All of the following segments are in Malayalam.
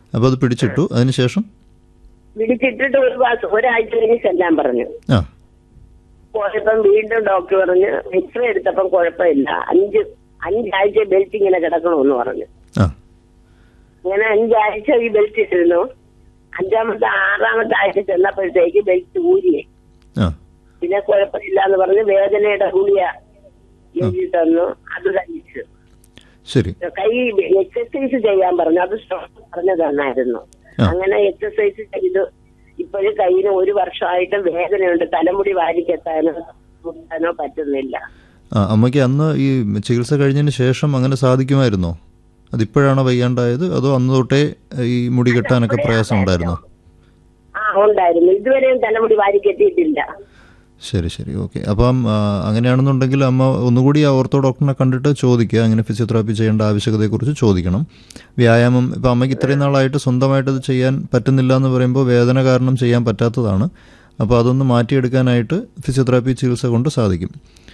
അപ്പോൾ അത് പിടിച്ചിട്ടു അതിനുശേഷം പിടിച്ചിട്ടിട്ട് ഒരു മാസം ഒരാഴ്ച കഴിഞ്ഞ് ചെല്ലാൻ പറഞ്ഞു ആ പോയപ്പം വീണ്ടും ഡോക്ടർ പറഞ്ഞു എക്സ്റേ എടുത്തപ്പം കുഴപ്പമില്ല അഞ്ച് അഞ്ചാഴ്ച ബെൽറ്റ് ഇങ്ങനെ കിടക്കണമെന്ന് പറഞ്ഞു ആ അങ്ങനെ അഞ്ചാഴ്ച ഈ ബെൽറ്റ് ഇട്ടിരുന്നു അഞ്ചാമത്തെ ആറാമത്തെ ആഴ്ച ചെന്നപ്പോഴത്തേക്ക് ബെൽറ്റ് ഊരിയേ ആ പിന്നെ കുഴപ്പമില്ല എന്ന് പറഞ്ഞ് വേദനയുടെ ഗുളിയ എഴുതി തന്നു അത് കഴിച്ചു ശരി കൈ എക്സസൈസ് ചെയ്യാൻ പറഞ്ഞു അത് ഡോക്ടർ പറഞ്ഞു തന്നായിരുന്നു ആ. അങ്ങനെ എക്സസൈസ് ചെയ്തു ഇപ്പോഴും കയ്യിന് ഒരു വർഷമായിട്ട് വേദനയുണ്ട് തലമുടി വാരിക്കെത്താനോ മുട്ടാനോ പറ്റുന്നില്ല ആ അമ്മയ്ക്ക് അന്ന് ഈ ചികിത്സ കഴിഞ്ഞതിന് ശേഷം അങ്ങനെ സാധിക്കുമായിരുന്നോ അതിപ്പോഴാണോ വയ്യാണ്ടായത് അതോ അന്ന് തൊട്ടേ ഈ മുടി കെട്ടാനൊക്കെ പ്രയാസം ഉണ്ടായിരുന്നോ ആ ഉണ്ടായിരുന്നു ഇതുവരെയും തലമുടി വാരിക്കെത്തിയിട്ടില്ല ശരി ശരി ഓക്കെ അപ്പം ആ, അങ്ങനെയാണെന്നുണ്ടെങ്കിൽ അമ്മ ഒന്നുകൂടി ആ ഓർത്തോ ഡോക്ടറിനെ കണ്ടിട്ട് ചോദിക്കുക അങ്ങനെ ഫിസിയോതെറാപ്പി ചെയ്യേണ്ട ആവശ്യകതയെക്കുറിച്ച് ചോദിക്കണം വ്യായാമം ഇപ്പം അമ്മയ്ക്ക് ഇത്രയും നാളായിട്ട് സ്വന്തമായിട്ട് അത് ചെയ്യാൻ പറ്റുന്നില്ല എന്ന് പറയുമ്പോൾ വേദന കാരണം ചെയ്യാൻ പറ്റാത്തതാണ് അപ്പോൾ അതൊന്ന് മാറ്റിയെടുക്കാനായിട്ട് ഫിസിയോതെറാപ്പി ചികിത്സ കൊണ്ട് സാധിക്കും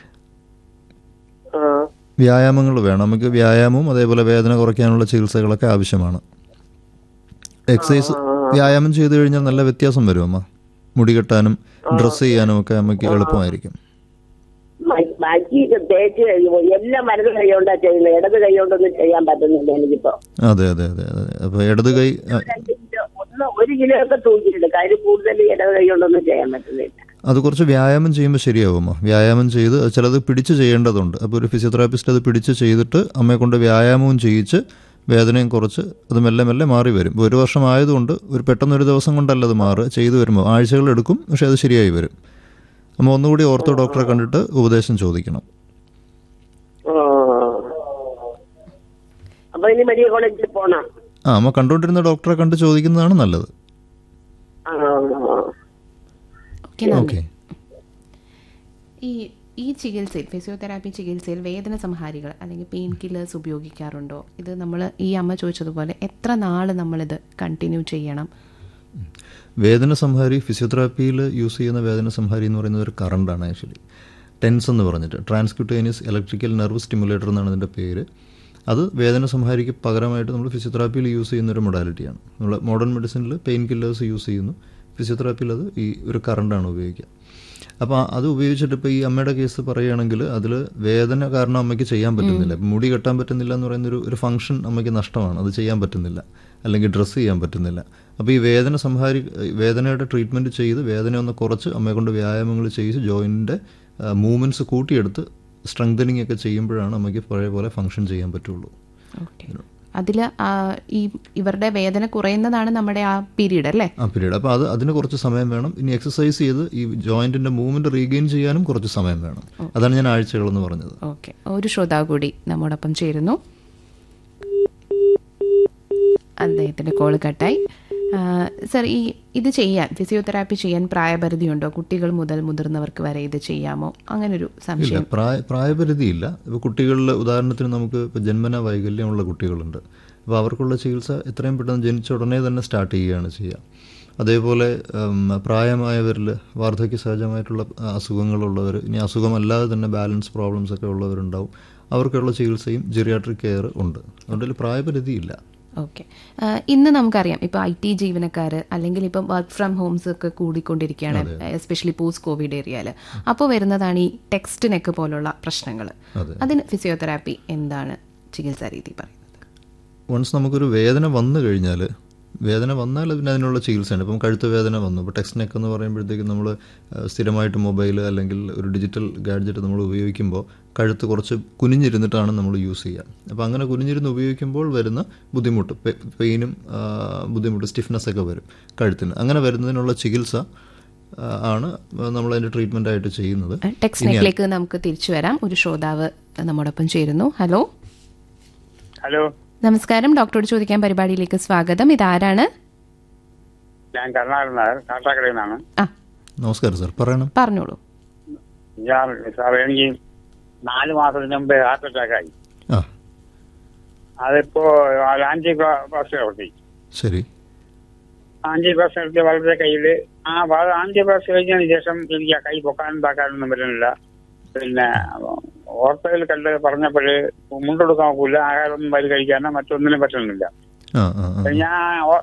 ആ. വ്യായാമങ്ങൾ വേണം നമുക്ക് വ്യായാമവും അതേപോലെ വേദന കുറയ്ക്കാനുള്ള ചികിത്സകളൊക്കെ ആവശ്യമാണ് എക്സസൈസ് വ്യായാമം ചെയ്തു കഴിഞ്ഞാൽ നല്ല വ്യത്യാസം വരും അമ്മ മുടി കെട്ടാനും ഡ്രസ്സ് ചെയ്യാനും ഒക്കെ അമ്മയ്ക്ക് എളുപ്പമായിരിക്കും ബാ- ബാക്കി തേച്ച് കഴിയുമ്പോ എല്ലാം മരുന്ന് കൈകൊണ്ടാ ചെയ്യുന്നത് ഇടത് കൈകൊണ്ടൊന്നും ചെയ്യാൻ പറ്റുന്നില്ല എനിക്കിപ്പോ അതെ അതെ അതെ അതെ അപ്പോൾ ഇടത് കൈ ആ, രണ്ട് കിലോ ഒന്ന് ഒരു കിലോ ഒക്കെ തൂക്കിയിട്ടുണ്ട് കാര്യം കൂടുതൽ ഇടത് കൈകൊണ്ടൊന്നും ചെയ്യാൻ പറ്റുന്നില്ല അത് കുറച്ച് വ്യായാമം ചെയ്യുമ്പോൾ ശരിയാവുമോ വ്യായാമം ചെയ്ത് അത് ചിലത് പിടിച്ച് ചെയ്യേണ്ടതുണ്ട് അപ്പോൾ ഒരു ഫിസിയോതെറാപ്പിസ്റ്റ് അത് പിടിച്ച് ചെയ്തിട്ട് അമ്മയെ കൊണ്ട് വ്യായാമവും ചെയ്യിച്ച് വേദനയും കുറച്ച് അത് മെല്ലെ മെല്ലെ മാറി വരും ഇപ്പോൾ ഒരു വർഷം ആയതുകൊണ്ട് ഒരു പെട്ടെന്ന് ഒരു ദിവസം കൊണ്ടല്ല അത് മാറുക ചെയ്തു വരുമ്പോൾ ആഴ്ചകൾ എടുക്കും പക്ഷേ അത് ശരിയായി വരും അമ്മ ഒന്നുകൂടി ഓർത്തോ ഡോക്ടറെ കണ്ടിട്ട് ഉപദേശം ചോദിക്കണം ആ. അപ്പൊ ഇനി മെഡിക്കൽ കോളേജിൽ പോണം ആ അമ്മ കണ്ടുകൊണ്ടിരുന്ന ഡോക്ടറെ കണ്ട് ചോദിക്കുന്നതാണ് നല്ലത് ആ. ഓക്കെ നന്ദി ഓക്കെ ഈ ഈ ചികിത്സയിൽ ഫിസിയോതെറാപ്പി ചികിത്സയിൽ വേദന സംഹാരികൾ അല്ലെങ്കിൽ പെയിൻ കില്ലേഴ്സ് ഉപയോഗിക്കാറുണ്ടോ ഇത് നമ്മൾ ഈ അമ്മ ചോദിച്ചതുപോലെ എത്ര നാൾ നമ്മളിത് കണ്ടിന്യൂ ചെയ്യണം വേദന സംഹാരി ഫിസിയോതെറാപ്പിയിൽ യൂസ് ചെയ്യുന്ന വേദന സംഹാരി എന്ന് പറയുന്നത് ഒരു കറണ്ടാണ് ആക്ച്വലി ടെൻസ് എന്ന് പറഞ്ഞിട്ട് ട്രാൻസ്ക്യൂട്ടേനിയസ് ഇലക്ട്രിക്കൽ നെർവ് സ്റ്റിമുലേറ്റർ എന്നാണ് അതിൻ്റെ പേര് അത് വേദന സംഹാരിക്ക് പകരമായിട്ട് നമ്മൾ ഫിസിയോതെറാപ്പിയിൽ യൂസ് ചെയ്യുന്ന ഒരു മൊഡാലിറ്റിയാണ് നമ്മൾ മോഡേൺ മെഡിസിനിൽ പെയിൻ കില്ലേഴ്സ് യൂസ് ചെയ്യുന്നു ഫിസിയോതെറാപ്പിയിൽ അത് ഈ ഒരു കറണ്ടാണ് ഉപയോഗിക്കുക അപ്പോൾ അത് ഉപയോഗിച്ചിട്ട് ഇപ്പോൾ ഈ അമ്മയുടെ കേസ് പറയുകയാണെങ്കിൽ അതിൽ വേദന കാരണം അമ്മയ്ക്ക് ചെയ്യാൻ പറ്റുന്നില്ല ഇപ്പം മുടി കെട്ടാൻ പറ്റുന്നില്ല എന്ന് പറയുന്നൊരു ഒരു ഫംഗ്ഷൻ അമ്മയ്ക്ക് നഷ്ടമാണ് അത് ചെയ്യാൻ പറ്റുന്നില്ല അല്ലെങ്കിൽ ഡ്രസ്സ് ചെയ്യാൻ പറ്റുന്നില്ല അപ്പോൾ ഈ വേദന സംഹാരി വേദനയുടെ ട്രീറ്റ്മെൻറ്റ് ചെയ്ത് വേദന ഒന്ന് കുറച്ച് അമ്മയെ കൊണ്ട് വ്യായാമങ്ങൾ ചെയ്ത് ജോയിൻറ്റിൻ്റെ മൂവ്മെൻറ്റ്സ് കൂട്ടിയെടുത്ത് സ്ട്രെങ്തനിങ് ഒക്കെ ചെയ്യുമ്പോഴാണ് അമ്മയ്ക്ക് പഴയ പോലെ ഫംഗ്ഷൻ ചെയ്യാൻ പറ്റുള്ളൂ ഓക്കെ അതിൽ ഈ ഇവരുടെ വേദന കുറയുന്നതാണ് നമ്മുടെ ആ പീരീഡ് അല്ലേ ആ പീരീഡ് അപ്പോൾ അത് അതിന് കുറച്ച് സമയം വേണം ഇനി എക്സസൈസ് ചെയ്ത് ഈ ജോയിൻറ്റിൻ്റെ മൂവ്മെൻറ്റ് റീഗെയിൻ ചെയ്യാനും കുറച്ച് സമയം വേണം അതാണ് ഞാൻ ആഴ്ചകളെന്ന് പറഞ്ഞത് ഓക്കെ ഒരു ശ്രോതാവ് കൂടി നമ്മോടൊപ്പം ചേരുന്നു അദ്ദേഹത്തിൻ്റെ കോൾ കട്ടായി സർ ഈ ഇത് ചെയ്യാൻ ഫിസിയോതെറാപ്പി ചെയ്യാൻ പ്രായപരിധിയുണ്ടോ കുട്ടികൾ മുതൽ മുതിർന്നവർക്ക് വരെ ഇത് ചെയ്യാമോ അങ്ങനൊരു ഇല്ല സംശയം പ്രായ പ്രായപരിധിയില്ല ഇപ്പോൾ കുട്ടികളിൽ ഉദാഹരണത്തിന് നമുക്ക് ഇപ്പോൾ ജന്മന വൈകല്യമുള്ള കുട്ടികളുണ്ട് അപ്പോൾ അവർക്കുള്ള ചികിത്സ എത്രയും പെട്ടെന്ന് ജനിച്ച ഉടനെ തന്നെ സ്റ്റാർട്ട് ചെയ്യുകയാണ് ചെയ്യുക അതേപോലെ ഉം, പ്രായമായവരിൽ വാർദ്ധക്യ സഹജമായിട്ടുള്ള അസുഖങ്ങളുള്ളവർ ഇനി അസുഖമല്ലാതെ തന്നെ ബാലൻസ് പ്രോബ്ലംസ് ഒക്കെ ഉള്ളവരുണ്ടാവും അവർക്കുള്ള ചികിത്സയും ജെറിയാട്രിക് കെയർ ഉണ്ട് അതുകൊണ്ട് ഇതിൽ പ്രായപരിധിയില്ല ഓക്കെ ഇന്ന് നമുക്കറിയാം ഇപ്പോൾ ഐ ടി ജീവനക്കാർ അല്ലെങ്കിൽ ഇപ്പം വർക്ക് ഫ്രം ഹോംസ് ഒക്കെ കൂടിക്കൊണ്ടിരിക്കുകയാണ് എസ്പെഷ്യലി പോസ്റ്റ് കോവിഡ് ഏരിയയിൽ അപ്പോൾ വരുന്നതാണ് ഈ ടെക്സ്റ്റ് നെക്ക് പോലുള്ള പ്രശ്നങ്ങൾ അതെ. അതിന് ഫിസിയോതെറാപ്പി എന്താണ് ചികിത്സാ രീതി പറയുന്നത് വൺസ് നമുക്കൊരു വേദന വന്നു കഴിഞ്ഞാൽ വേദന വന്നാൽ പിന്നെ അതിനുള്ള ചികിത്സയുണ്ട് ഇപ്പം കഴുത്ത് വേദന വന്നു ഇപ്പോൾ ടെക്സ്റ്റ് നെക്ക് എന്ന് പറയുമ്പോഴത്തേക്കും നമ്മൾ സ്ഥിരമായിട്ട് മൊബൈൽ അല്ലെങ്കിൽ ഒരു ഡിജിറ്റൽ ഗാഡ്ജറ്റ് നമ്മൾ ഉപയോഗിക്കുമ്പോൾ കഴുത്ത് കുറച്ച് കുനിഞ്ഞിരുന്നിട്ടാണ് നമ്മൾ യൂസ് ചെയ്യുക അപ്പോൾ അങ്ങനെ കുനിഞ്ഞിരുന്ന് ഉപയോഗിക്കുമ്പോൾ വരുന്ന ബുദ്ധിമുട്ട് പെ- പെയിനും ആ, ബുദ്ധിമുട്ട് സ്റ്റിഫ്നെസ് ഒക്കെ വരും കഴുത്തിന് അങ്ങനെ വരുന്നതിനുള്ള ചികിത്സ ആ, ആണ് നമ്മൾ അതിൻ്റെ ട്രീറ്റ്മെൻ്റ് ആയിട്ട് ചെയ്യുന്നത് ടെക്സ്റ്റ് നെക്കിലേക്ക് നമുക്ക് തിരിച്ചു വരാം ഒരു ശ്രോതാവ് നമ്മോടൊപ്പം ചേരുന്നു ഹലോ ഹലോ നമസ്കാരം ഡോക്ടറോട് ചോദിക്കാൻ പരിപാടിയിലേക്ക് സ്വാഗതം ഇതാരാണ് ഞാൻ കരുണാകരൻ നായർ കാട്ടാക്കടയിൽ നിന്നാണ് ആ നമസ്കാരം സാർ പറയണം പറഞ്ഞോളൂ ഞാൻ സാർ എനിക്ക് നാല് മാസത്തിന് മുമ്പ് ഹാർട്ട് അറ്റാക്ക് ആയി ആ അതിപ്പോ ആൻറ്റി പ്ലാസ്റ്റിക് നടത്തി ശരി ആൻറ്റി പ്ലാസ്റ്റിക് നടത്തിയ വളരെ കയ്യിൽ ആ ആൻറ്റി പ്ലാസ്റ്റിക് കഴിഞ്ഞതിന് ശേഷം എനിക്ക് ആ കൈ പൊക്കാനും താക്കാനൊന്നും പറ്റുന്നില്ല പിന്നെ ഓർത്തയിൽ കണ്ട് പറഞ്ഞപ്പോൾ മുണ്ടെടുക്കാൻ നോക്കൂല ആഹാരമൊന്നും വരി കഴിക്കാനോ മറ്റൊന്നിനും പറ്റുന്നില്ല ആ ആ ആ ഞാൻ